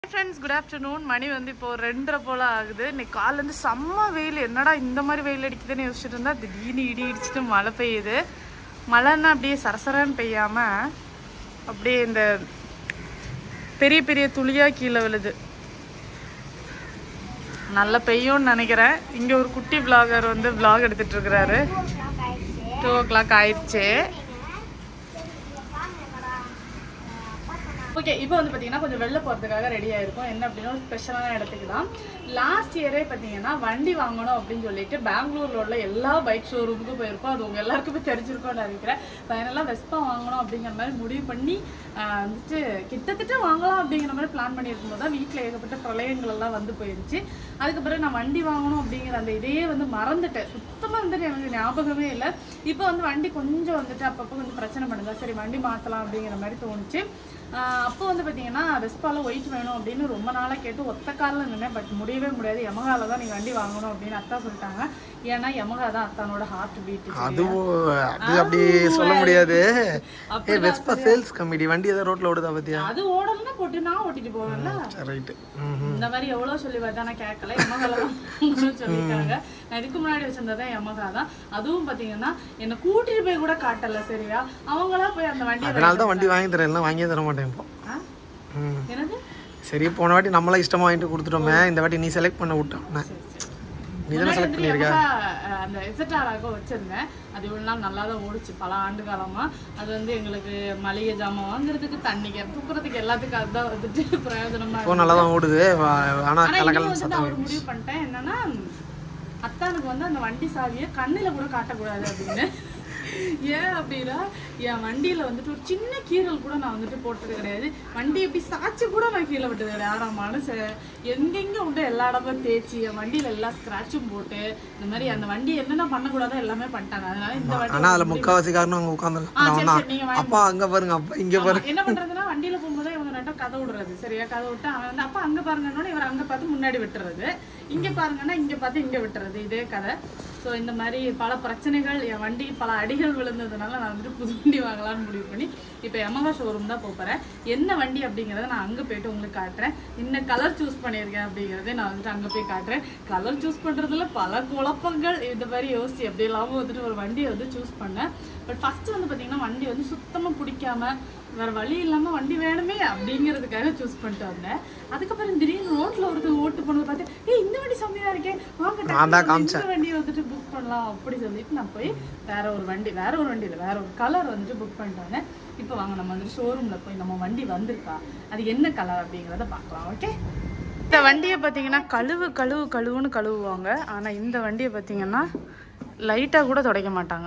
Friends good afternoon மணி வந்து இப்போ ரெண்டரை போல ஆகுது இன்னைக்கு காலேருந்து செம்ம வெயில் என்னடா இந்த மாதிரி வெயில் அடிக்குதுன்னு யோசிச்சுட்டு இருந்தா திடீர்னு இடி இடிச்சிட்டு மழை பெய்யுது மழைன்னா அப்படியே சரசரன்னு பெய்யாம அப்படியே இந்த பெரிய பெரிய துளியா கீழே விழுது நல்லா பெய்யும்னு நினைக்கிறேன் இங்க ஒரு குட்டி vlogger வந்து vlog எடுத்துட்டு இருக்கிறாரு டூ ஓ கிளாக் ஆயிடுச்சு ஓகே இப்போ வந்து பார்த்தீங்கன்னா கொஞ்சம் வெளில போகிறதுக்காக ரெடி ஆயிருக்கும் என்ன அப்படின்னா ஒரு ஸ்பெஷலான இடத்துக்கு தான் லாஸ்ட் இயரே பார்த்தீங்கன்னா வண்டி வாங்கணும் அப்படின்னு சொல்லிட்டு பெங்களூர்ல உள்ள எல்லா பைக் ஷோரூமுக்கும் போயிருக்கோம் அது உங்க எல்லாருக்குமே தெரிஞ்சிருக்கும்னு நினைக்கிறேன் ஃபைனலாக வெஸ்பா வாங்கணும் அப்படிங்கிற மாதிரி முடிவு பண்ணி ஆஹ், வந்துட்டு கிட்டத்தட்ட வாங்கலாம் அப்படிங்கிற மாதிரி பிளான் பண்ணியிருக்கும் போது தான் வீட்டில் ஏகப்பட்ட பிரளயங்கள் எல்லாம் வந்து போயிருச்சு அதுக்கப்புறம் நான் வண்டி வாங்கணும் அப்படிங்கிற அந்த இதையே வந்து மறந்துட்டேன் சுத்தமாக வந்துட்டு எனக்கு ஞாபகமே இல்லை இப்போ வந்து வண்டி கொஞ்சம் வந்துட்டு அப்பப்போ கொஞ்சம் பிரச்சனை பண்ணுங்க சரி வண்டி மாற்றலாம் அப்படிங்கிற மாதிரி தோணுச்சு ஆஹ் அப்போ வந்து பார்த்தீங்கன்னா வெஸ்பால ஒயிட் வேணும் அப்படின்னு ரொம்ப நாளாக கேட்டு ஒத்த காலில் நின்னேன் பட் முடியவே முடியாது யமகால தான் நீங்கள் வண்டி வாங்கணும் அப்படின்னு அத்தா சொல்லிட்டாங்க ஏன்னா யமகா தான் அத்தானோட ஹார்ட் பீட் அது அது அப்படி சொல்ல முடியாது ஏ அப்படிதான் வெஸ்பா சேல்ஸ் கமிட்டி வண்டி ஏதோ ரோட்ல ஓடுதா பத்தியா அது ஓடணும்னா போட்டு நான் ஓட்டிட்டு போவேன்ல சரி ரைட்டு இந்த மாதிரி எவ்வளவு சொல்லி பார்த்தா நான் கேட்கல யமகால தான் சொல்லியிருக்காங்க நான் இதுக்கு முன்னாடி வச்சிருந்ததான் யமகா தான் அதுவும் பாத்தீங்கன்னா என்ன கூட்டிட்டு போய் கூட காட்டல சரியா அவங்களா போய் அந்த வண்டியை அதனால தான் வண்டி வாங்கி தரேன் இல்லை வாங்கியே தர மாட்டேன் இப்போ ஆ? ம். என்னது சரி போன வாட்டி நம்மளா இஷ்டமா வாங்கிட்டு கொடுத்துட்டோமே இந்த வாட்டி நீ செலக்ட் பண்ண விட்டோம் நீ தானே முன்னாடி செலக்ட் வந்து பண்ணியிருக்க Yamaha, அஹ், அந்த எசட்டாராக வச்சிருந்தேன் அது இவ்வளவு நாள் நல்லா தான் ஓடுச்சு பல ஆண்டு காலமா அது வந்து எங்களுக்கு மளிகை ஜாமான் வாங்குறதுக்கு தண்ணிக்கு தூக்குறதுக்கு எல்லாத்துக்கும் அதுதான் வந்துட்டு பிரயோஜனமா இப்போ நல்லா தான் ஓடுது வா- ஆனா ஆனா கலக்கலன்னு இன்னும் வந்து சத்தம் நான் ஒரு முடிவு பண்ணிட்டேன் என்னன்னா அத்தானுக்கு வந்து அந்த வண்டி சாவியை கண்ணுல கூட காட்டக்கூடாது அப்படின்னு ஏன் அப்படின்னா என் வண்டியில வந்துட்டு ஒரு சின்ன கீறல் கூட நான் வந்துட்டு போட்டது கிடையாது வண்டி எப்படி சாச்சு கூட நான் கீழே விட்டது கிடையாது ஆனா மனுஷன் எங்கெங்க உண்டு எல்லா இடமும் தேய்ச்சி என் வண்டியில எல்லா ஸ்கிராட்சும் போட்டு இந்த மாதிரி அந்த வண்டி என்னென்ன பண்ணக்கூடாதோ எல்லாமே பண்ணிட்டாங்க அதனால இந்த வண்டி ஆனா அதுல முக்காவாசி காரணம் அங்க ஆ, உட்காந்துருக்கான் சரி, சரி, நீங்க வாங்கி அப்பா அங்க பாருங்க அப்பா இங்க பாருங்க ஆமா, என்ன பண்றதுன்னா வண்டியில போகும்போது இவங்க நட்டம் கதை விடுறது சரியா கதை விட்டு அவன் வந்து அப்பா அங்க பாருங்கன்னு இவர் அங்க பார்த்து முன்னாடி விட்டுறது இங்க பாருங்கன்னா இங்க பார்த்து இங்க விட்டுறது இதே கதை ஸோ இந்த மாதிரி பல பிரச்சனைகள் என் வண்டி பல அடிகள் விழுந்ததுனால நான் வந்துட்டு புது வண்டி வாங்கலாம்னு முடிவு பண்ணி இப்போ எமகா ஷோரூம் தான் போக போறேன் என்ன வண்டி அப்படிங்கறத நான் அங்க போயிட்டு உங்களுக்கு காட்டுறேன் என்ன கலர் சூஸ் பண்ணியிருக்கேன் அப்படிங்கறதை நான் வந்துட்டு அங்க போய் காட்டுறேன் கலர் சூஸ் பண்றதுல பல குழப்பங்கள் இந்த மாதிரி யோசிச்சு எப்படி இல்லாமல் வந்துட்டு ஒரு வண்டியை வந்து சூஸ் பண்ணேன் பட் ஃபர்ஸ்ட் வந்து பாத்தீங்கன்னா வண்டி வந்து சுத்தமா பிடிக்காம வேற வழி இல்லாம வண்டி வேணுமே அப்படிங்கிறதுக்காக சூஸ் பண்ணிட்டு வந்தேன் அதுக்கப்புறம் திடீர்னு ரோட்ல ஒருத்தர் ஓட்டு போனது பார்த்து ஏய் இந்த வண்டி செம்மையா இருக்கே வாங்க நான் டக்குனு தான் வந்து இந்த வண்டியை வந்துட்டு புக் பண்ணலாம் அப்படி சொல்லிட்டு நான் போய் வேற ஒரு வண்டி வேற ஒரு வண்டி இல்லை வேற ஒரு கலர் வந்துட்டு புக் பண்ணிட்டு வந்தேன் இப்போ வாங்க நம்ம வந்துட்டு ஷோரூம்ல போய் நம்ம வண்டி வந்திருக்கா அது என்ன கலர் அப்படிங்கிறத பார்க்கலாம் ஓகே இந்த வண்டியை பார்த்தீங்கன்னா கழுவு கழுவு கழுவுன்னு கழுவுவாங்க ஆனால் இந்த வண்டியை பார்த்தீங்கன்னா லைட்டாக கூட துடைக்க மாட்டாங்க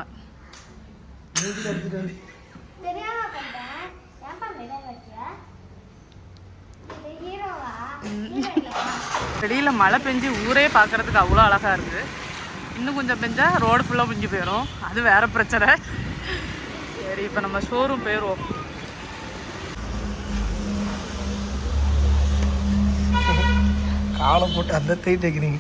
தெரியாம பண்றேன் ஏன்பா மிடை வைக்கிற இது ஹீரோவா வெளியில மழை பெஞ்சு ஊரே பார்க்கறதுக்கு அவ்வளோ அழகா இருக்கு இன்னும் கொஞ்சம் பெஞ்சா ரோடு ஃபுல்லாக பிஞ்சு போயிடும் அது வேற பிரச்சனை சரி இப்போ நம்ம ஷோரூம் போயிடுவோம் காலை போட்டு அந்த தை தைக்கிறீங்க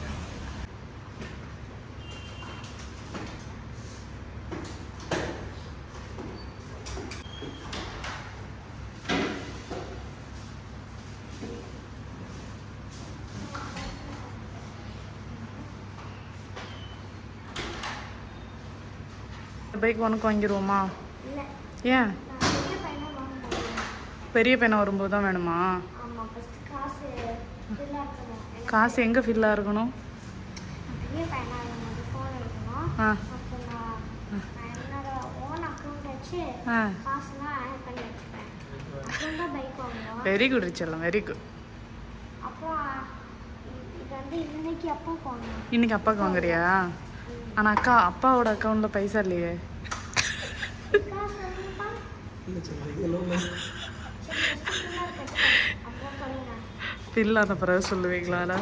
பைக் உனக்கு வாங்கிடுவோமா இல்ல ஏன் நான் பெரிய பையனா வாங்க முடியும் பெரிய பையனை வரும்போது தான் வேணுமா ஆமா ஃபர்ஸ்ட் காசு ஃபில் இருக்கணும் எனக்கு காசு எங்கே ஃபில்லாக இருக்கணும் நான் பெரிய பையனா இருக்கும்போது ஃபோன் எடுக்கணும் ஆ அப்போ நான் நான் என்னோட ஓன் அக்கௌண்ட் வச்சு ஆ காசுலாம் ஆட் பண்ணி வச்சுப்பேன் அப்புறம் தான் பைக் வாங்கணும் வெரி குட் ரிச்சல்லாம் வெரி குட் அப்புறம் இ- இது வந்து இன்னைக்கு அப்போ போகணும் இன்னைக்கு அப்பாவுக்கு வாங்குறியா ஆனால் அக்கா அப்பாவோட அக்கௌண்ட்டில் பைசா இல்லையே காசு வேணும்ப்பா அப்புறம் சொல்லுங்க ஃபில் ஆன பிறகு சொல்லுவீங்களாடா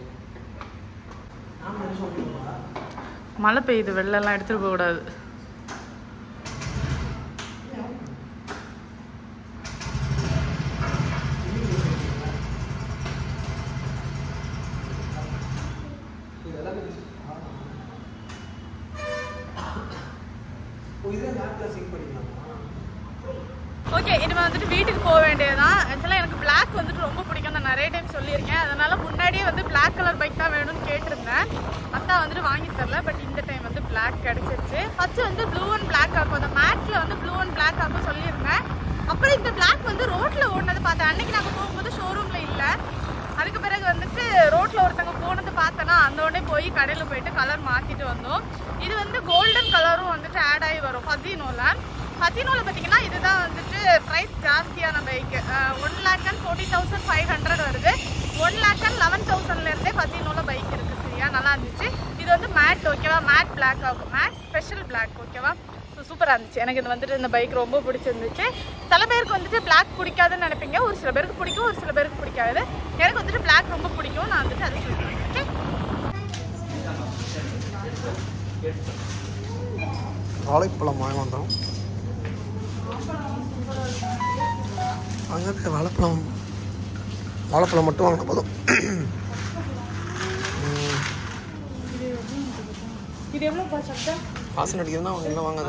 மழை பெய்யுது வெள்ளம்லாம் எடுத்துகிட்டு போகக்கூடாது ஓகே இனிமே வந்துட்டு வீட்டுக்கு போக வேண்டியதுதான் ஆக்சுவலாக எனக்கு பிளாக் வந்துட்டு ரொம்ப பிடிக்கும் நான் நிறைய டைம் சொல்லியிருக்கேன் அதனால முன்னாடியே வந்து பிளாக் கலர் பைக் தான் வேணும்னு கேட்டிருந்தேன் அத்தா வந்துட்டு வாங்கி தரல பட் இந்த டைம் வந்து பிளாக் கிடைச்சிருச்சு ஃபர்ஸ்ட் வந்து ப்ளூ அண்ட் பிளாக் ஆக்கும் அந்த மேட்ல வந்து ப்ளூ அண்ட் பிளாக் ஆக்கும் சொல்லியிருந்தேன் அப்புறம் இந்த பிளாக் வந்து ரோட்ல ஓடினது பார்த்தேன் அன்னைக்கு நாங்கள் போகும்போது ஷோரூம்ல இல்லை அதுக்கு பிறகு வந்துட்டு ரோட்ல ஒருத்தங்க போனது பார்த்தனா அந்த உடனே போய் கடையில் போயிட்டு கலர் மாத்திட்டு வந்தோம் இது வந்து கோல்டன் கலரும் வந்துட்டு ஆட் ஆகி வரும் ஃபசினோல ஃபசினோல பார்த்தீங்கன்னா இதுதான் வந்துட்டு ப்ரைஸ் ஜாஸ்தியான bike one lakh and forty thousand five hundred வருது ஒன் லேக் அண்ட் லெவன் தௌசண்ட்லேருந்தே ஃபசினோல பைக் இருக்கு சரியா நல்லா இருந்துச்சு இது வந்து மேட் ஓகேவா மேட் பிளாக் ஆகும் மேட் ஸ்பெஷல் பிளாக் ஓகேவா சூப்பராக இருந்துச்சு எனக்கு இது வந்துட்டு இந்த பைக் ரொம்ப பிடிச்சிருந்துச்சு சில பேருக்கு வந்துட்டு பிளாக் பிடிக்காதுன்னு நினைப்பீங்க ஒரு சில பேருக்கு பிடிக்கும் ஒரு சில பேருக்கு பிடிக்காது எனக்கு வந்துட்டு பிளாக் ரொம்ப பிடிக்கும் நான் வந்துட்டு அதை சொல்லுவேன் ஓகே வாழைப்பழம் வாங்கி வந்தோம் அங்கே இருக்க வாழைப்பழம் வாழைப்பழம் மட்டும் வாங்கின போதும் ம், இது எவ்வளோ சட்டை வாசனை அடிக்கிறதுனா அவங்க எல்லாம் வாங்காத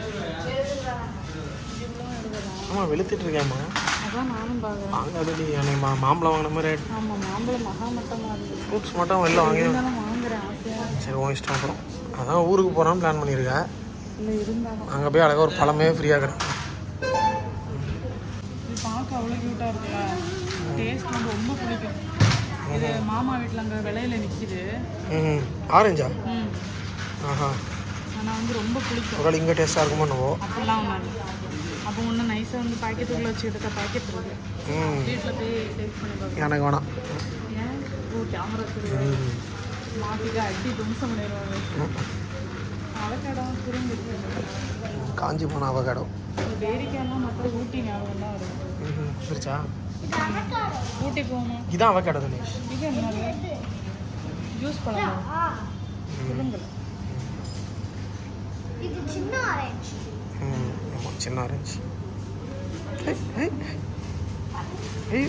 ஆமாம் வெளுத்துட்டு இருக்கேம்மா அதான் நானும் பார்க்குறேன் வாங்காதடி அன்னைக்கு மா மாம்பழம் வாங்கின மாதிரி ஆயிடுச்சு. ஆமாம் மாம்பழம் மகா மட்டமாக இருந்துச்சு ஃப்ரூட்ஸ் மட்டும் வெளில வாங்கி இருந்தாலும் வாங்குறேன் ஆசையாக சரி உன் இஷ்டம் அப்புறம் அதான் ஊருக்கு போகிறான்னு பிளான் பண்ணியிருக்கேன் இல்லை இருந்தாலும் அங்கே போய் அழகாக ஒரு பழமே ஃப்ரீயாக கிடைக்கும் இது பார்க்க அவ்வளோ க்யூட்டாக இருக்குல்ல டேஸ்ட் வந்து ரொம்ப பிடிக்கும் இது மாமா வீட்டில் அங்கே விலையில நிற்கிது ம் ஆரஞ்சா ம் ஆஹா ஆனால் வந்து ரொம்ப பிடிக்கும் ஒரு இங்கே டேஸ்ட்டாக இருக்குமோ என்னவோ அப்படிலாம் ஒன்றும் அப்போ ஒன்று நைஸாக வந்து பாக்கெட்டுக்குள்ளே வச்சு எடுத்த பாக்கெட் இருக்கு ம் வீட்டில் போய் டேஸ்ட் பண்ணி பார்க்கலாம் எனக்கு வேணாம் ஏன் ஓ கேமரா வச்சுருவாங்க ம். மாற்றிட்டு அடி தும்சம் பண்ணிடுவாங்க ம். அவக்கடம் திரும்பி இருக்கு காஞ்சி போன அவகாடோ பேரிக்காய்லாம் மற்ற ஊட்டி ஞாபகம் தான் வரும் ம் சரிச்சா ஊட்டி போகணும் இதான் அவகாடோ தினேஷ் இது என்ன ஜூஸ் பழம் சொல்லுங்கள் இது சின்ன ஆரஞ்சு ம் ஆமாம் சின்ன ஆரஞ்சு ஏய், ஏய். ஏய்.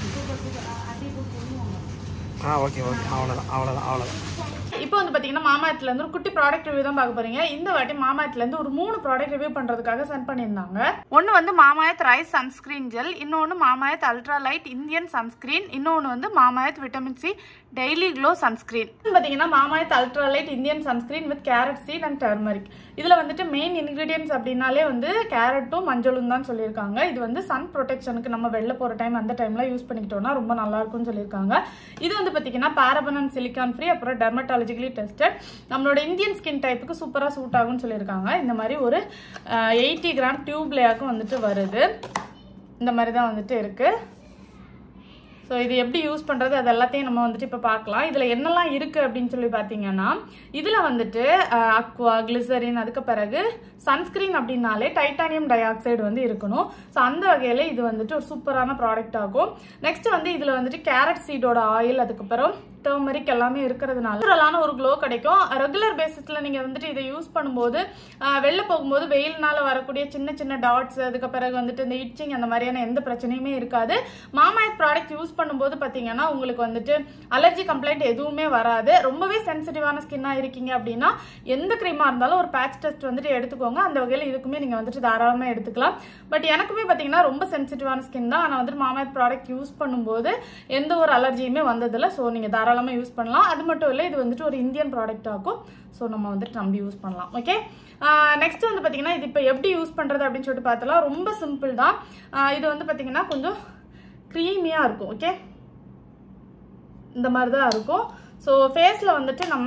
ஆ ஓகே ஓகே அவ்வளோதான் அவ்வளோதான் அவ்வளோதான் இப்போ வந்து பார்த்தீங்கன்னா மாமாயத்துல இருந்து ஒரு குட்டி ப்ராடக்ட் ரிவ்யூ தான் பார்க்க போறீங்க இந்த வாட்டி மாமாயத்துல இருந்து ஒரு மூணு ப்ராடக்ட் ரிவ்யூ பண்றதுக்காக சென்ட் பண்ணியிருந்தாங்க ஒன்று வந்து மாமாயத் ரைஸ் சன்ஸ்கிரீன் ஜெல் இன்னொன்று Mamaearth ultra light Indian sunscreen இன்னொன்று வந்து Mamaearth vitamin C daily glow sunscreen பார்த்தீங்கன்னா Mamaearth ultra light Indian sunscreen with carrot seed and turmeric இதில் வந்துட்டு மெயின் இன்க்ரீடியன்ஸ் அப்படின்னாலே வந்து கேரட்டும் மஞ்சளும் தான் சொல்லியிருக்காங்க இது வந்து சன் ப்ரொடெக்ஷனுக்கு நம்ம வெளில போகிற டைம் அந்த டைமில் யூஸ் பண்ணிக்கிட்டோம்னா ரொம்ப நல்லா இருக்கும்னு சொல்லியிருக்காங்க இது வந்து பார்த்தீங்கன்னா பாரபன் அண்ட் சிலிக்கான் ஃப்ரீ அப்புறம் டெர்மட்டாலஜிக்கலி டெஸ்டட் நம்மளோட இந்தியன் ஸ்கின் டைப்புக்கு சூப்பராக சூட் ஆகும்னு சொல்லியிருக்காங்க இந்த மாதிரி ஒரு எயிட்டி கிராம் டியூப்லேயாக்கும் வந்துட்டு வருது இந்த மாதிரி தான் வந்துட்டு இருக்குது ஸோ இது எப்படி யூஸ் பண்ணுறது அது எல்லாத்தையும் நம்ம வந்துட்டு இப்போ பார்க்கலாம் இதில் என்னெல்லாம் இருக்குது அப்படின்னு சொல்லி பார்த்தீங்கன்னா இதில் வந்துட்டு அக்வா கிளிசரின் அதுக்கு பிறகு சன்ஸ்கிரீன் அப்படின்னாலே டைட்டானியம் டை ஆக்சைடு வந்து இருக்கணும் ஸோ அந்த வகையில் இது வந்துட்டு ஒரு சூப்பரான ப்ராடக்ட் ஆகும் நெக்ஸ்ட் வந்து இதில் வந்துட்டு கேரட் சீடோட ஆயில் அதுக்கப்புறம் டர்மரிக் எல்லாமே இருக்கிறதுனால நேச்சுரலான ஒரு க்ளோ கிடைக்கும் ரெகுலர் பேசிஸில் நீங்கள் வந்துட்டு இதை யூஸ் பண்ணும்போது ஆஹ், வெளில போகும்போது வெயில்னால வரக்கூடிய சின்ன சின்ன டாட்ஸ் அதுக்கு பிறகு வந்துட்டு இந்த இட்சிங் அந்த மாதிரியான எந்த பிரச்சனையுமே இருக்காது மாமாயத் ப்ராடக்ட் யூஸ் பண்ணும்போது பார்த்தீங்கன்னா உங்களுக்கு வந்துட்டு அலர்ஜி கம்ப்ளைண்ட் எதுவுமே வராது ரொம்பவே சென்சிட்டிவான ஸ்கின்னாக இருக்கீங்க அப்படின்னா எந்த க்ரீமாக இருந்தாலும் ஒரு பேட்ச் டெஸ்ட் வந்துட்டு எடுத்துக்கோங்க அந்த வகையில் இதுக்குமே நீங்கள் வந்துட்டு தாராளமாக எடுத்துக்கலாம் பட் எனக்குமே பார்த்தீங்கன்னா ரொம்ப சென்சிட்டிவான ஸ்கின் தான் ஆனால் வந்துட்டு மாமாயத் ப்ராடக்ட் யூஸ் பண்ணும்போது எந்த ஒரு அலர்ஜியுமே வந்ததில்ல ஸோ நீங்கள் தாராளமாக யூஸ் பண்ணலாம் அது மட்டும் இல்லை இது வந்துட்டு ஒரு இந்தியன் ப்ராடக்ட் ஆகும் ஸோ நம்ம வந்துட்டு நம்பி யூஸ் பண்ணலாம் ஓகே நெக்ஸ்ட் வந்து பார்த்தீங்கன்னா இது இப்போ எப்படி யூஸ் பண்ணுறது அப்படின்னு சொல்லிட்டு பார்த்தலாம் ரொம்ப சிம்பிள் தான் ஆஹ் இது வந்து பார்த்தீங்கன்னா கொஞ்சம் க்ரீமியாக இருக்கும் ஓகே இந்த மாதிரி தான் இருக்கும் ஸோ ஃபேஸில் வந்துட்டு நம்ம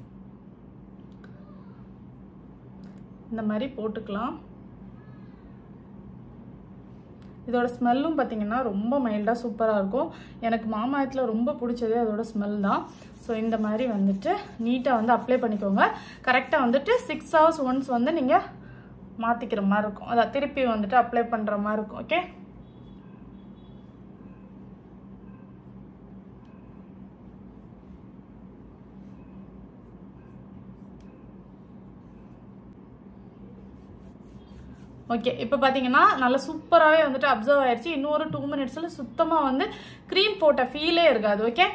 இந்த மாதிரி போட்டுக்கலாம் இதோட ஸ்மெல்லும் பார்த்தீங்கன்னா ரொம்ப மைல்டாக சூப்பராக இருக்கும் எனக்கு மாமாயத்தில் ரொம்ப பிடிச்சதே அதோட ஸ்மெல் தான் ஸோ இந்த மாதிரி வந்துட்டு நீட்டாக வந்து அப்ளை பண்ணிக்கோங்க கரெக்டாக வந்துட்டு சிக்ஸ் ஹவர்ஸ் ஒன்ஸ் வந்து நீங்கள் மாற்றிக்கிற மாதிரி இருக்கும் அதான் திருப்பி வந்துட்டு அப்ளை பண்ணுற மாதிரி இருக்கும் ஓகே ஓகே இப்போ பார்த்தீங்கன்னா நல்லா சூப்பராகவே வந்துட்டு அப்சர்வ் ஆயிடுச்சு இன்னொரு டூ மினிட்ஸில் சுத்தமாக வந்து க்ரீம் போட்ட ஃபீலே இருக்காது ஓகே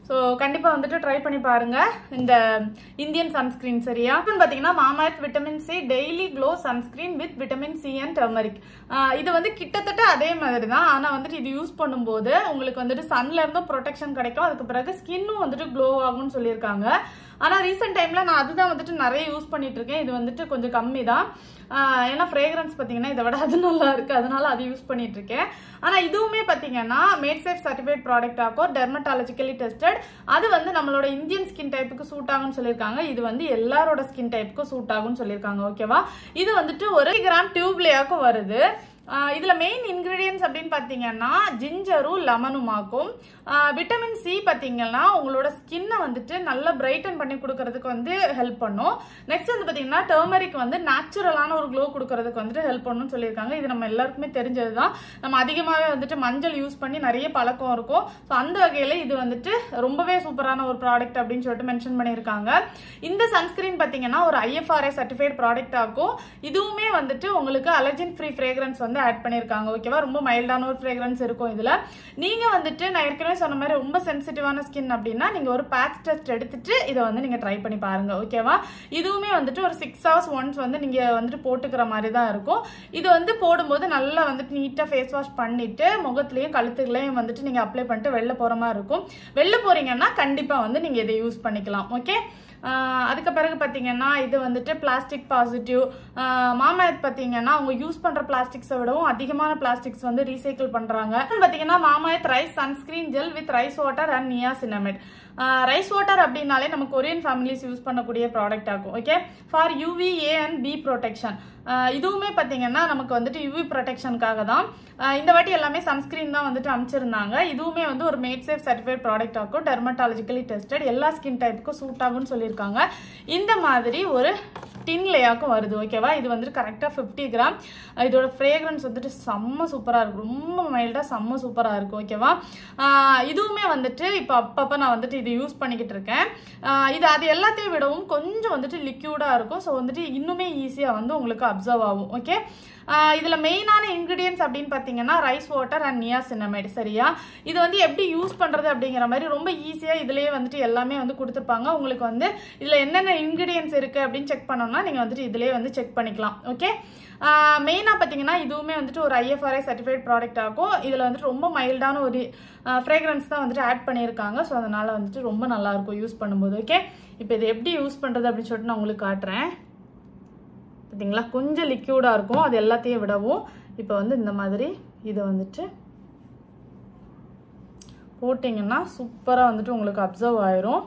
ஸோ கண்டிப்பாக வந்துட்டு ட்ரை பண்ணி பாருங்க இந்த இந்தியன் சன்ஸ்கிரீன் சரியா அப்புறம் பார்த்தீங்கன்னா Mamaearth vitamin C daily glow sunscreen with vitamin C and turmeric இது வந்து கிட்டத்தட்ட அதே மாதிரி தான் ஆனால் வந்துட்டு இது யூஸ் பண்ணும்போது உங்களுக்கு வந்துட்டு சன்ல இருந்தும் ப்ரொடெக்ஷன் கிடைக்கும் அதுக்கு பிறகு ஸ்கின்னும் வந்துட்டு க்ளோ ஆகும்னு சொல்லியிருக்காங்க ஆனால் ரீசெண்ட் டைமில் நான் அதுதான் வந்துட்டு நிறைய யூஸ் பண்ணிட்டு இருக்கேன் இது வந்துட்டு கொஞ்சம் கம்மி தான் ஆஹ் ஏன்னா ஃப்ரேக்ரன்ஸ் பார்த்தீங்கன்னா இதை விட அது நல்லா இருக்கு அதனால அது யூஸ் பண்ணிட்டு இருக்கேன் ஆனால் இதுவுமே பார்த்தீங்கன்னா மேட் சேஃப் சர்டிஃபைட் ப்ராடக்ட் ஆகும் டெர்மட்டாலஜிக்கலி டெஸ்டட் அது வந்து நம்மளோட இந்தியன் ஸ்கின் டைப்புக்கு சூட் ஆகும்னு சொல்லியிருக்காங்க இது வந்து எல்லாரோட ஸ்கின் டைப்புக்கும் சூட் ஆகும்னு சொல்லியிருக்காங்க ஓகேவா இது வந்துட்டு ஒரு கிராம் டியூப்லேயாக்கும் வருது ஆஹ் இதுல மெயின் இன்கிரீடியன்ஸ் அப்படின்னு பார்த்தீங்கன்னா ஜிஞ்சரும் லெமனுமாக்கும் விட்டமின் சி பார்த்தீங்கன்னா உங்களோட ஸ்கின்னை வந்துட்டு நல்லா பிரைட்டன் பண்ணி கொடுக்கறதுக்கு வந்து ஹெல்ப் பண்ணும் நெக்ஸ்ட் வந்து பார்த்தீங்கன்னா டர்மரிக் வந்து நேச்சுரலான ஒரு க்ளோ கொடுக்கறதுக்கு வந்துட்டு ஹெல்ப் பண்ணும்னு சொல்லியிருக்காங்க இது நம்ம எல்லாருக்குமே தெரிஞ்சது தான் நம்ம அதிகமாகவே வந்துட்டு மஞ்சள் யூஸ் பண்ணி நிறைய பழக்கம் இருக்கும் ஸோ அந்த வகையில் இது வந்துட்டு ரொம்பவே சூப்பரான ஒரு ப்ராடக்ட் அப்படின்னு சொல்லிட்டு மென்ஷன் பண்ணியிருக்காங்க இந்த சன்ஸ்கிரீன் பார்த்தீங்கன்னா ஒரு ஐஎஃப்ஆர்ஐ சர்டிஃபைட் ப்ராடக்ட் ஆகும் இதுவுமே வந்துட்டு உங்களுக்கு அலர்ஜின் ஃப்ரீ ஃப்ரேக்ரன்ஸ் வந்து ஆட் பண்ணியிருக்காங்க ஓகேவா ரொம்ப மைல்டான ஒரு ஃப்ரேக்ரன்ஸ் இருக்கும் இதில் நீங்கள் வந்துட்டு நான் ஏற்கனவே சொன்ன மாதிரி ரொம்ப சென்சிட்டிவான ஸ்கின் அப்படின்னா நீங்கள் ஒரு பேட்ச் டெஸ்ட் எடுத்துட்டு இதை வந்து நீங்கள் ட்ரை பண்ணி பாருங்க ஓகேவா இதுவுமே வந்துட்டு ஒரு சிக்ஸ் ஹவர்ஸ் ஒன்ஸ் வந்து நீங்கள் வந்துட்டு போட்டுக்கிற மாதிரி தான் இருக்கும் இது வந்து போடும்போது நல்லா வந்துட்டு நீட்டாக ஃபேஸ் வாஷ் பண்ணிட்டு முகத்துலேயும் கழுத்துலையும் வந்துட்டு நீங்கள் அப்ளை பண்ணிட்டு வெளில போகிற மாதிரி இருக்கும் வெளில போகிறீங்கன்னா கண்டிப்பாக வந்து நீங்கள் இதை யூஸ் பண்ணிக்கலாம் ஓகே ஆஹ் அதுக்கு பிறகு பார்த்தீங்கன்னா இது வந்துட்டு பிளாஸ்டிக் பாசிட்டிவ் மாமாயத் பார்த்தீங்கன்னா அவங்க யூஸ் பண்ணுற பிளாஸ்டிக்ஸை விடவும் அதிகமான பிளாஸ்டிக்ஸ் வந்து ரீசைக்கிள் பண்ணுறாங்க பார்த்தீங்கன்னா Mamaearth rice sunscreen gel with rice water and niacinamide rice water அப்படின்னாலே நம்ம கொரியன் ஃபேமிலிஸ் யூஸ் பண்ணக்கூடிய ப்ராடக்ட் ஆகும் okay for UVA and B protection இதுவுமே பார்த்தீங்கன்னா நமக்கு வந்துட்டு யூவி ப்ரொடெக்ஷனுக்காக தான் ஆஹ் இந்த வாட்டி எல்லாமே சன்ஸ்கிரீன் தான் வந்துட்டு அமைச்சிருந்தாங்க இதுவுமே வந்து ஒரு மேட் சேஃப் சர்டிஃபைட் ப்ராடக்ட் ஆகும் டெர்மட்டாலஜிக்கலி டெஸ்டட் எல்லா ஸ்கின் டைப்புக்கும் சூட் ஆகும்னு சொல்லியிருக்காங்க இந்த மாதிரி ஒரு டின் லேயாக்கும் வருது ஓகேவா இது வந்துட்டு கரெக்டாக ஃபிஃப்டி கிராம் இதோட ஃப்ரேக்ரன்ஸ் வந்துட்டு செம்ம சூப்பராக இருக்கும் ரொம்ப மைல்டாக செம்ம சூப்பராக இருக்கும் ஓகேவா ஆஹ் இதுவுமே வந்துட்டு இப்போ அப்பப்போ நான் வந்துட்டு இது யூஸ் பண்ணிக்கிட்டு இருக்கேன் ஆஹ் இது அது எல்லாத்தையும் விடவும் கொஞ்சம் வந்துட்டு லிக்யூடாக இருக்கும் ஸோ வந்துட்டு இன்னுமே ஈஸியாக வந்து உங்களுக்கு அப்சர்வ் ஆகும் ஓகே இதில் மெயினான இன்க்ரீடியன்ஸ் அப்படின்னு பார்த்தீங்கன்னா ரைஸ் வாட்டர் அண்ட் நியாசினமைட் சரியா இது வந்து எப்படி யூஸ் பண்ணுறது அப்படிங்கிற மாதிரி ரொம்ப ஈஸியாக இதுலேயே வந்துட்டு எல்லாமே வந்து கொடுத்துருப்பாங்க உங்களுக்கு வந்து இதில் என்னென்ன இன்க்ரீடியன்ஸ் இருக்குது அப்படின்னு செக் பண்ணோம்னா நீங்கள் வந்துட்டு இதிலேயே வந்து செக் பண்ணிக்கலாம் ஓகே மெயினாக பார்த்தீங்கன்னா இதுவுமே வந்துட்டு ஒரு ஐஎஃப்ஆர்ஐ சர்டிஃபைட் ப்ராடக்ட் ஆகும் இதில் வந்துட்டு ரொம்ப மைல்டான ஒரு ஃப்ரேக்ரன்ஸ் தான் வந்துட்டு ஆட் பண்ணியிருக்காங்க ஸோ அதனால் வந்துட்டு ரொம்ப நல்லாயிருக்கும் யூஸ் பண்ணும்போது ஓகே இப்போ இது எப்படி யூஸ் பண்ணுறது அப்படின்னு சொல்லிட்டு நான் உங்களுக்கு காட்டுறேன் பார்த்தீங்களா கொஞ்சம் லிக்யூடாக இருக்கும் அது எல்லாத்தையும் விடவும் இப்போ வந்து இந்த மாதிரி இதை வந்துட்டு போட்டிங்கன்னா சூப்பராக வந்துட்டு உங்களுக்கு அப்சர்வ் ஆயிரும்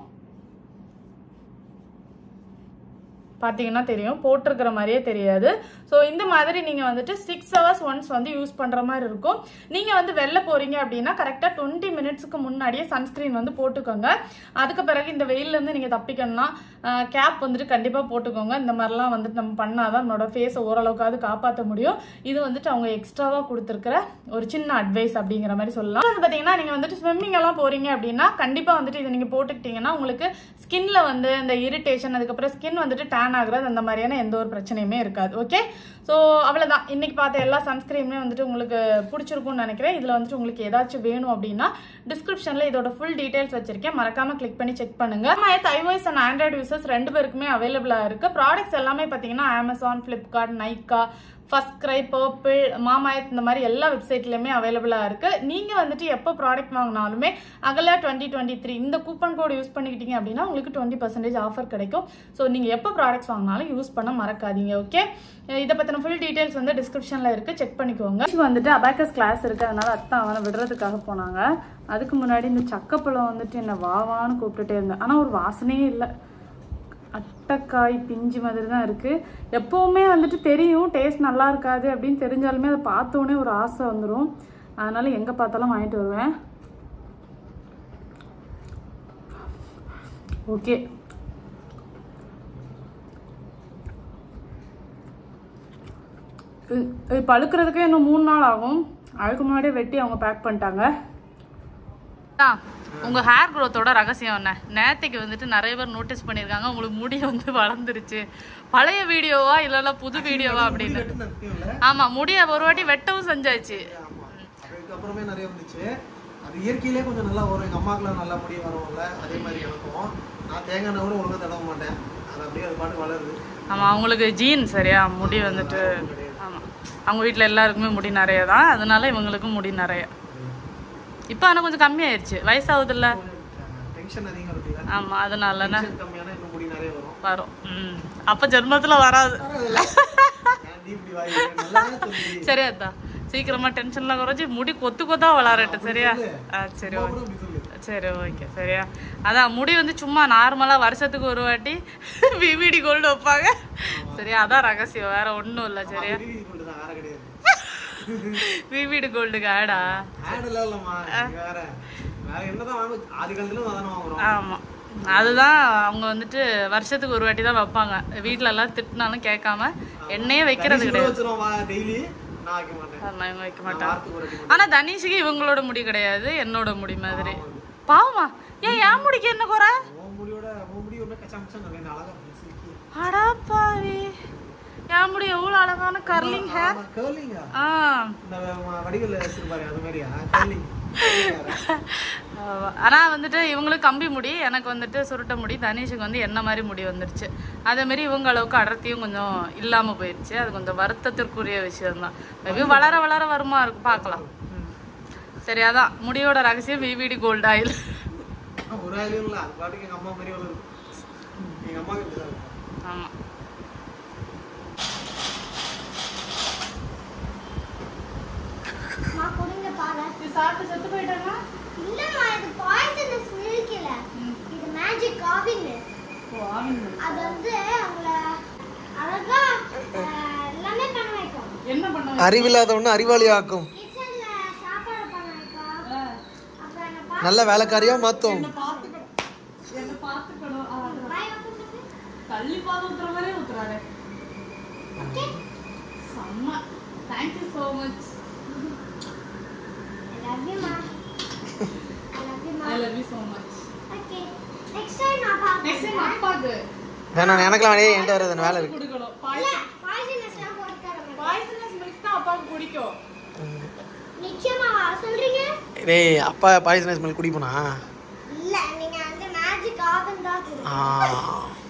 பார்த்தீங்கன்னா தெரியும் போட்டிருக்கிற மாதிரியே தெரியாது ஸோ இந்த மாதிரி நீங்கள் வந்துட்டு சிக்ஸ் ஹவர்ஸ் ஒன்ஸ் வந்து யூஸ் பண்ணுற மாதிரி இருக்கும் நீங்கள் வந்து வெளில போகிறீங்க அப்படின்னா கரெக்டாக டுவெண்ட்டி மினிட்ஸ்க்கு முன்னாடியே சன்ஸ்க்ரீன் வந்து போட்டுக்கோங்க அதுக்கு பிறகு இந்த வெயிலேருந்து நீங்கள் தப்பிக்கணும்னா கேப் வந்துட்டு கண்டிப்பாக போட்டுக்கோங்க இந்த மாதிரிலாம் வந்துட்டு நம்ம பண்ணாதான் நம்மளோட ஃபேஸை ஓரளவுக்காவது காப்பாற்ற முடியும் இது வந்துட்டு அவங்க எக்ஸ்ட்ராவாக கொடுத்துருக்கிற ஒரு சின்ன அட்வைஸ் அப்படிங்கிற மாதிரி சொல்லலாம் வந்து பார்த்தீங்கன்னா நீங்கள் வந்துட்டு ஸ்விம்மிங் எல்லாம் போகிறீங்க அப்படின்னா கண்டிப்பாக வந்துட்டு இதை நீங்கள் போட்டுக்கிட்டீங்கன்னா உங்களுக்கு ஸ்கின்ல வந்து இந்த இரிட்டேஷன் அதுக்கப்புறம் ஸ்கின் வந்துட்டு டேன் ஆகுறது அந்த மாதிரியான எந்த ஒரு பிரச்சனையுமே இருக்காது ஓகே ஸோ அவ்வளோதான் இன்னைக்கு பார்த்த எல்லா சன்ஸ்கிரீனுமே வந்துட்டு உங்களுக்கு பிடிச்சிருக்கும்னு நினைக்கிறேன் இதில் வந்துட்டு உங்களுக்கு ஏதாச்சும் வேணும் அப்படின்னா டிஸ்கிரிப்ஷனில் இதோட ஃபுல் டீடைல்ஸ் வச்சிருக்கேன் மறக்காம கிளிக் பண்ணி செக் பண்ணுங்க மயத் ஐஓஎஸ் அண்ட் ஆண்ட்ராய்டு யூசர்ஸ் ரெண்டு பேருக்குமே அவைலபிளாக இருக்கு ப்ராடக்ட்ஸ் எல்லாமே பார்த்தீங்கன்னா Amazon Flipkart Nykaa FirstCry Purplle Mamaearth இந்த மாதிரி எல்லா வெப்சைட்லையுமே அவைலபிளாக இருக்குது நீங்கள் வந்துட்டு எப்போ ப்ராடக்ட் வாங்கினாலுமே அகல டுவெண்ட்டி டுவெண்ட்டி த்ரீ இந்த கூப்பன் கோட் யூஸ் பண்ணிக்கிட்டீங்க அப்படின்னா உங்களுக்கு டுவெண்ட்டி பர்சன்டேஜ் ஆஃபர் கிடைக்கும் ஸோ நீங்கள் எப்போ ப்ராடக்ட்ஸ் வாங்கினாலும் யூஸ் பண்ண மறக்காதீங்க ஓகே இதை பற்றின ஃபுல் டீட்டெயில்ஸ் வந்து டிஸ்கிரிப்ஷனில் இருக்குது செக் பண்ணிக்கோங்க இப்போ வந்துட்டு அபாக்கஸ் கிளாஸ் இருக்குது அதனால அத்தான் அவனை விடுறதுக்காக போனாங்க அதுக்கு முன்னாடி இந்த சக்கப்பழம் வந்துட்டு என்னை வாவான்னு கூப்பிட்டுட்டே இருந்தேன் ஆனால் ஒரு வாசனையே இல்லை அட்டைக்காய் பிஞ்சு மாதிரி தான் இருக்குது எப்போவுமே வந்துட்டு தெரியும் டேஸ்ட் நல்லா இருக்காது அப்படின்னு தெரிஞ்சாலுமே அதை பார்த்தோன்னே ஒரு ஆசை வந்துடும் அதனால எங்கே பார்த்தாலும் வாங்கிட்டு வருவேன் ஓகே இது- இது பழுக்கிறதுக்கே இன்னும் மூணு நாள் ஆகும் அதுக்கு முன்னாடியே வெட்டி அவங்க பேக் பண்ணிட்டாங்க உங்க ஹேர் க்ரோத்தோட ரகசியம் என்ன நேத்திக்கு வந்துட்டு நிறைய பேர் நோட்டீஸ் பண்ணியிருக்காங்க உங்களுக்கு முடி வந்து வளர்ந்துருச்சு பழைய வீடியோவா இல்லைன்னா புது வீடியோவா அப்படின்னு ஆமா முடிய ஒரு வாட்டி வெட்டவும் செஞ்சாச்சு அதுக்கப்புறமே நிறைய வந்துச்சு அது இயற்கையிலே கொஞ்சம் நல்லா வரும் எங்கள் அம்மாக்கெல்லாம் நல்லா முடி வரும்ல அதே மாதிரி எனக்கும் நான் தேங்காய் எண்ணெய் கூட ஒழுங்காக தடவ மாட்டேன் அது அப்படியே அது பாட்டு வளருது ஆமாம் அவங்களுக்கு ஜீன் சரியா முடி வந்துட்டு ஆமாம் அவங்க வீட்டில் எல்லாருக்குமே முடி நிறைய தான் அதனால இவங்களுக்கும் முடி நிறைய இப்போ ஆனால் கொஞ்சம் கம்மியாயிருச்சு வயசாகுதுல்ல டென்ஷன் அதிகம் இருக்குல்ல ஆமாம் அதனாலனா டென்ஷன் கம்மியான இன்னும் முடி நிறைய வரும் வரும் ம் அப்போ ஜென்மத்தில் வராது ஏன்டி இப்படி வாய் நல்லா சொல்லி சரியா தான் சீக்கிரமா டென்ஷன்லாம் குறைச்சி முடி கொத்து கொத்தா வளரட்டும் சரியா ஆ சரி ஓகே அப்படி சொல்லு சரி ஓகே சரியா அதான் முடி வந்து சும்மா நார்மலாக வருஷத்துக்கு ஒரு வாட்டி விவிடி கோல்டு வைப்பாங்க சரியா அதான் ரகசியம் வேற ஒன்றும் இல்லை சரியா டிவி கொண்டு தான் வேற கிடையாது விவிடி கோல்டுக்கு ஆடா ஆட் எல்லாம் இல்லம்மா நீ வேற வேற என்னதான் வாங்க ஆதி காலத்துல அதானே வாங்குறோம் ஆமாம் அதுதான் அவங்க வந்துட்டு வருஷத்துக்கு ஒரு வாட்டி தான் வைப்பாங்க வீட்ல எல்லாம் திட்டினாலும் கேட்காம எண்ணெயே வைக்கிறது தனிச்சு கூட கிடையாது வச்சிருவோம் வா டெய்லி நான் வைக்க மாட்டேன் ஆமா, இவங்க வைக்க நான் மாட்டாங்க வாரத்துக்கு ஒரு வாட்டி ஆனா தனிஷுக்கு இவங்களோட முடி கிடையாது என்னோட முடி மாதிரி பாவமா ஏன் என் முடிக்கு என்ன குறை உன் முடியோட உன் முடி ஒண்ணு கச்சா முச்சா நல்லா அழகா சிரிக்கி அடாப்பாவி என் முடி எவ்வளவு அழகான கர்லிங் ஹேர் கேர்லிங்கா ஆ இந்த வ- வடிவேல்ல வச்சிருப்பாரு அது மாதிரியா கேர்லிங் ஆமா. ஆனா வந்துட்டு இவங்களுக்கு கம்பி முடி எனக்கு வந்துட்டு சுருட்ட முடி தனிஷுக்கு வந்து என்ன மாதிரி முடி வந்துருச்சு அதே மாதிரி இவங்க அளவுக்கு அடர்த்தியும் கொஞ்சம் இல்லாம போயிடுச்சு அது கொஞ்சம் வருத்தத்திற்குரிய விஷயம் தான் மேபி வளர வளர வருமா இருக்கும் பார்க்கலாம் ம். சரி அதான் முடியோட ரகசியம் விவிடி கோல்டு ஆயில் ஒரு ஆளும் இல்ல அது பாட்டுக்கு எங்க அம்மா மாதிரி வளருது எங்க அம்மா கிட்ட தான் இருக்கும். ஆமா அம்மா கொடுங்க பாரு சாப்பிட்டு செத்து போயிட்டாங்க இல்லம்மா இது பாய்சனஸ் மில்க் இல்ல இது மேஜிக் காஃபி மில்க் அது வந்து அவங்கள அழகா அஹ், எல்லாமே பண்ண வைக்கும் என்ன பண்ண அறிவில்லாத ஒண்ணு அறிவாளி ஆக்கும் கிச்சன்ல சாப்பாடு பண்ண வைக்கும் அப்புறம் என்ன பா- நல்ல வேலைக்காரியா மாத்தும் பாத்துக்கணும் என்ன பாத்துக்கணும் ஆ, வாய் வைக்கிறது. தள்ளி பால் ஊத்துற மாதிரியே ஊத்துறாரு Okay? செம்ம thank you so much I love you, Ma. I love you, Ma. I love you so much Okay. Next time நான் நெக்ஸ்ட் டைம் பார்க்கிறேன். அப்பாக்கு வேணாம் எனக்கெல்லாம் வேலையே என்கிட்ட வருது வேலை இருக்கு கொடுக்கணும் இல்ல, poisonous எல்லாம் போட்டு தர மாட்டேன். பாய்சனஸ் மில்க் தான் அப்பாவுக்கு பிடிக்கும் நிச்சயமாவா சொல்றீங்க டேய் அப்பா பாய்சனஸ் மில்க் குடிப்போனா இல்ல நீங்க வந்து மேஜிக் ஆவன் தான் கொடுங்க ஆ